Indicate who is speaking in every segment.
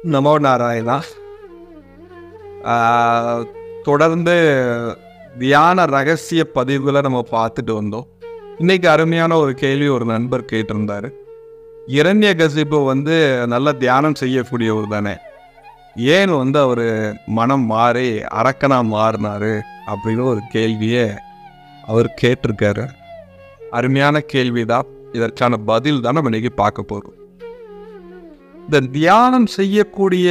Speaker 1: நமோ நாராயணா ஆஹ், தொடர்ந்து தியான ரகசிய பதிவுகளை நம்ம பார்த்துட்டு வந்தோம் இன்னைக்கு அருமையான ஒரு கேள்வி ஒரு நண்பர் கேட்டிருந்தாரு இரண்ய கசிப்பு வந்து நல்ல தியானம் செய்யக்கூடியவர் தானே ஏன் வந்து அவர் மனம் மாறி அரக்கனா மாறினாரு அப்படின்னு ஒரு கேள்வியை அவர் கேட்டிருக்காரு அருமையான கேள்விதான் இதற்கான பதில் தான் நம்ம இன்னைக்கு பார்க்க போறோம் இந்த தியானம் செய்யக்கூடிய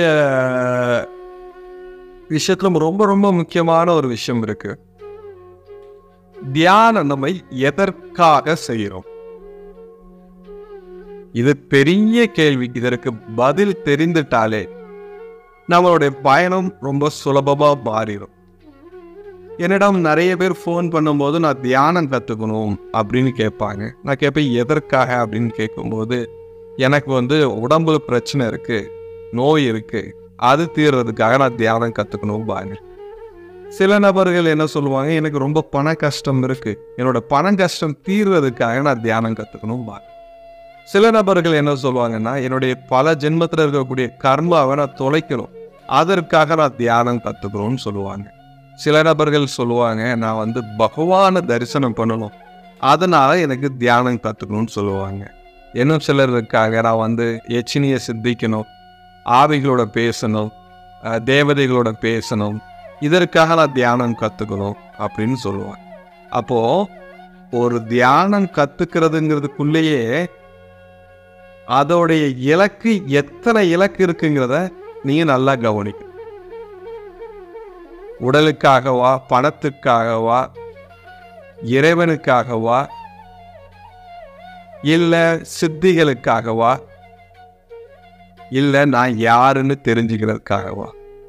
Speaker 1: விஷயத்துல ரொம்ப ரொம்ப முக்கியமான ஒரு விஷயம் இருக்கு தியானம் நம்ம எதற்காக செய்கிறோம் இது பெரிய கேள்வி இதற்கு பதில் தெரிந்துட்டாலே நம்மளுடைய பயணம் ரொம்ப சுலபமா மாறிடும் என்னிடம் நிறைய பேர் ஃபோன் பண்ணும்போது நான் தியானம் கற்றுக்கணும் அப்படின்னு கேட்பாங்க நான் கேட்பேன் எதற்காக அப்படின்னு கேட்கும்போது எனக்கு வந்து உடம்புல பிரச்சனை இருக்கு நோய் இருக்கு அது தீர்றதுக்காக நான் தியானம் கற்றுக்கணும் பாருங்க சில நபர்கள் என்ன சொல்லுவாங்க எனக்கு ரொம்ப பண கஷ்டம் இருக்கு என்னோட பண கஷ்டம் தீர்றதுக்காக நான் தியானம் கற்றுக்கணும் பாருங்க சில நபர்கள் என்ன சொல்லுவாங்கன்னா என்னுடைய பல ஜென்மத்தில் இருக்கக்கூடிய கர்மாவை நான் தொலைக்கணும் அதற்காக நான் தியானம் கற்றுக்கணும்னு சொல்லுவாங்க சில நபர்கள் சொல்லுவாங்க நான் வந்து பகவானை தரிசனம் பண்ணணும் அதனால எனக்கு தியானம் கற்றுக்கணும்னு சொல்லுவாங்க இன்னும் சிலர் இருக்காங்க நான் வந்து எச்சினியை சித்திக்கணும் ஆவிகளோட பேசணும் அஹ், தேவதைகளோட பேசணும் இதற்காக நான் தியானம் கற்றுக்கணும் அப்படின்னு சொல்லுவாங்க அப்போ ஒரு தியானம் கற்றுக்கிறதுங்கிறதுக்குள்ளேயே அதோடைய இலக்கு எத்தனை இலக்கு இருக்குங்கிறத நீங்க நல்லா கவனிக்கணும் உடலுக்காகவா பணத்துக்காகவா இறைவனுக்காகவா இல்ல சித்திகளுக்காகவா இல்ல நான் யாருன்னு தெரிஞ்சுக்கிறதுக்காகவா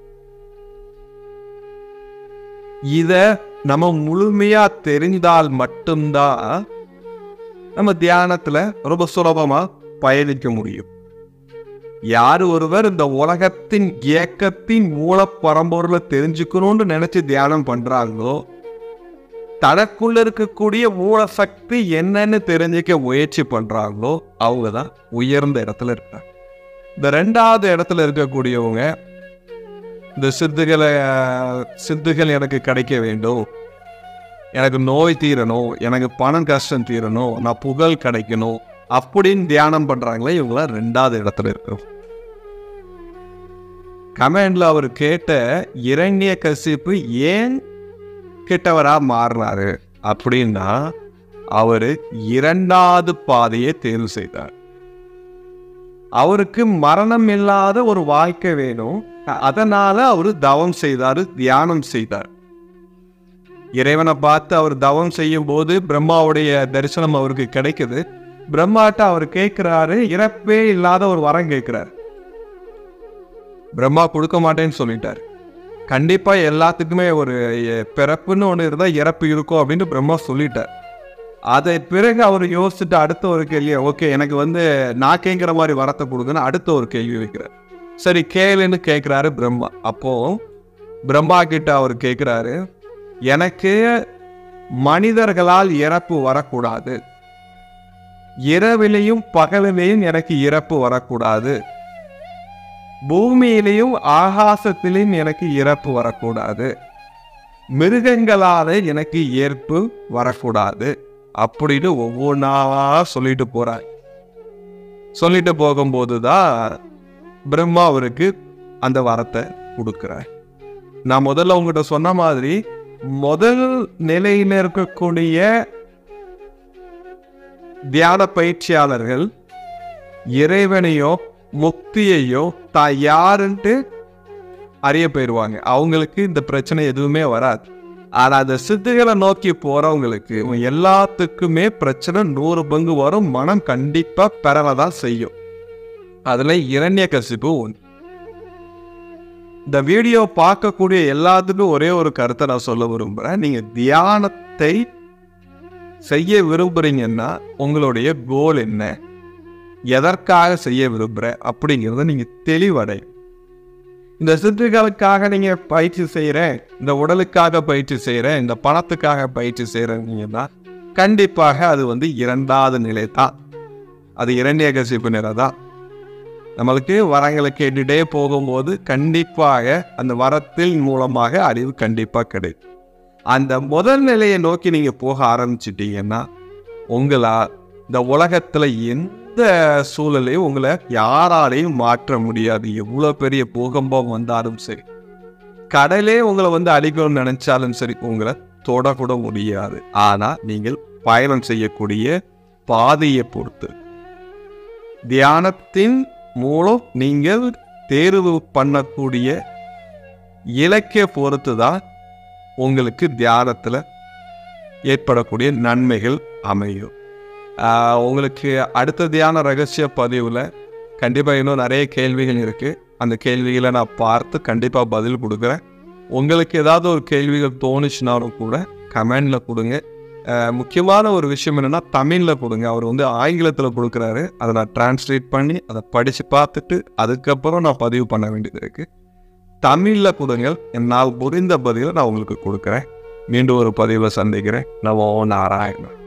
Speaker 1: இத நம்ம முழுமையா தெரிந்தால் மட்டும்தான் நம்ம தியானத்துல ரொம்ப சுலபமா பயணிக்க முடியும் யார் ஒருவர் இந்த உலகத்தின் இயக்கத்தின் மூல பரம்பொருளை தெரிஞ்சுக்கணும்னு நினைச்சு தியானம் பண்றாங்களோ தனக்குள்ள இருக்கக்கூடிய மூல சக்தி என்னன்னு தெரிஞ்சுக்க முயற்சி பண்றாங்களோ அவங்க தான் உயர்ந்த இடத்துல இருக்காங்க இந்த ரெண்டாவது இடத்துல இருக்கக்கூடியவங்க இந்த சித்துகளை அஹ், சித்துகள் எனக்கு கிடைக்க வேண்டும் எனக்கு நோய் தீரணும் எனக்கு பணம் கஷ்டம் தீரணும் நான் புகழ் கிடைக்கணும் அப்படின்னு தியானம் பண்றாங்களே இவங்களாம் ரெண்டாவது இடத்துல இருக்கும் கமெண்ட்ல அவர் கேட்ட இரண்ய கசிப்பு ஏன் கெட்டவரா மாறினாரு அப்படின்னா அவரு இரண்டாவது பாதையை தேர்வு செய்தார் அவருக்கு மரணம் இல்லாத ஒரு வாழ்க்கை வேணும் அதனால அவரு தவம் செய்தாரு தியானம் செய்தார் இறைவனை பார்த்து அவர் தவம் செய்யும் போது பிரம்மாவுடைய தரிசனம் அவருக்கு கிடைக்குது பிரம்மாட்ட அவர் கேட்கிறாரு இறப்பே இல்லாத ஒரு வரம் கேட்கிறார் பிரம்மா கொடுக்க மாட்டேன்னு சொல்லிட்டார் கண்டிப்பா எல்லாத்துக்குமே ஒரு எ- பிறப்புன்னு ஒன்று இருந்தா இறப்பு இருக்கும் அப்படின்னு பிரம்மா சொல்லிட்டார் அதை பிறகு அவர் யோசிச்சுட்டு அடுத்த ஒரு கேள்வி ஓகே எனக்கு வந்து நான் கேட்குற மாதிரி வரத்தை கொடுங்கன்னு அடுத்த ஒரு கேள்வி வைக்கிறார் சரி கேளுன்னு கேட்குறாரு பிரம்மா அப்போ பிரம்மா கிட்ட அவர் கேட்குறாரு எனக்கு மனிதர்களால் இறப்பு வரக்கூடாது இரவிலையும் பகலிலையும் எனக்கு இறப்பு வரக்கூடாது பூமியிலையும் ஆகாசத்திலையும் எனக்கு இறப்பு வரக்கூடாது மிருகங்களால எனக்கு ஏற்பு வரக்கூடாது அப்படின்னு ஒவ்வொன்றா சொல்லிட்டு போறார் சொல்லிட்டு போகும்போது தான் பிரம்மா அவருக்கு அந்த வரத்தை கொடுக்கிறார் நான் முதல்ல உங்ககிட்ட சொன்ன மாதிரி முதல் நிலையில இருக்கக்கூடிய தியான பயிற்சியாளர்கள் இறைவனையோ முக்தியையோ தான் யாருன்ட்டு அறிய போயிடுவாங்க அவங்களுக்கு இந்த பிரச்சனை எதுவுமே வராது ஆனா அந்த சித்துகளை நோக்கி போறவங்களுக்கு இவங்க எல்லாத்துக்குமே பிரச்சனை நூறு பங்கு வரும் மனம் கண்டிப்பா பெறதான் செய்யும் அதுல இரண்ய கசிப்பு ஒன்று இந்த வீடியோ பார்க்கக்கூடிய எல்லாத்துக்கும் ஒரே ஒரு கருத்தை நான் சொல்ல விரும்புறேன் நீங்க தியானத்தை செய்ய விரும்புறீங்கன்னா உங்களுடைய கோல் என்ன எதற்காக செய்ய விரும்புற அப்படிங்கிறத நீங்க தெளிவடை இந்த சித்துகளுக்காக நீங்க பயிற்சி செய்கிறேன் இந்த உடலுக்காக பயிற்சி செய்கிறேன் இந்த பணத்துக்காக பயிற்சி செய்கிறீங்கன்னா கண்டிப்பாக அது வந்து இரண்டாவது நிலை தான் அது இரண்டிய கசிப்பு நிலை தான் நம்மளுக்கு வரங்களை கேட்டுட்டே போகும்போது கண்டிப்பாக அந்த வரத்தின் மூலமாக அறிவு கண்டிப்பாக கிடைக்கும் அந்த முதல் நிலையை நோக்கி நீங்கள் போக ஆரம்பிச்சிட்டீங்கன்னா உங்களால் இந்த உலகத்தில் எந்த சூழலையும் உங்களை யாராலையும் மாற்ற முடியாது எவ்வளோ பெரிய பூகம்பம் வந்தாலும் சரி கடலே உங்களை வந்து அடிக்கணும்னு நினைச்சாலும் சரி உங்களை தொடக்கூட முடியாது ஆனால் நீங்கள் பயணம் செய்யக்கூடிய பாதையை பொறுத்து தியானத்தின் மூலம் நீங்கள் தேர்வு பண்ணக்கூடிய இலக்கிய பொறுத்து தான் உங்களுக்கு தியானத்தில் ஏற்படக்கூடிய நன்மைகள் அமையும் ஆஹ் உங்களுக்கு அடுத்த தியான ரகசிய பதிவில் கண்டிப்பாக இன்னும் நிறைய கேள்விகள் இருக்குது அந்த கேள்விகளை நான் பார்த்து கண்டிப்பாக பதில் கொடுக்குறேன் உங்களுக்கு ஏதாவது ஒரு கேள்விகள் தோணுச்சுனாலும் கூட கமெண்டில் கொடுங்க ஆஹ் முக்கியமான ஒரு விஷயம் என்னென்னா தமிழில் கொடுங்க அவர் வந்து ஆங்கிலத்தில் கொடுக்குறாரு அதை நான் டிரான்ஸ்லேட் பண்ணி அதை படித்து பார்த்துட்டு அதுக்கப்புறம் நான் பதிவு பண்ண வேண்டியது இருக்குது தமிழில் கொடுங்கள் என்னால் புரிந்த பதிலை நான் உங்களுக்கு கொடுக்குறேன் மீண்டும் ஒரு பதிவில் சந்திக்கிறேன் நம்ம நாராயணன்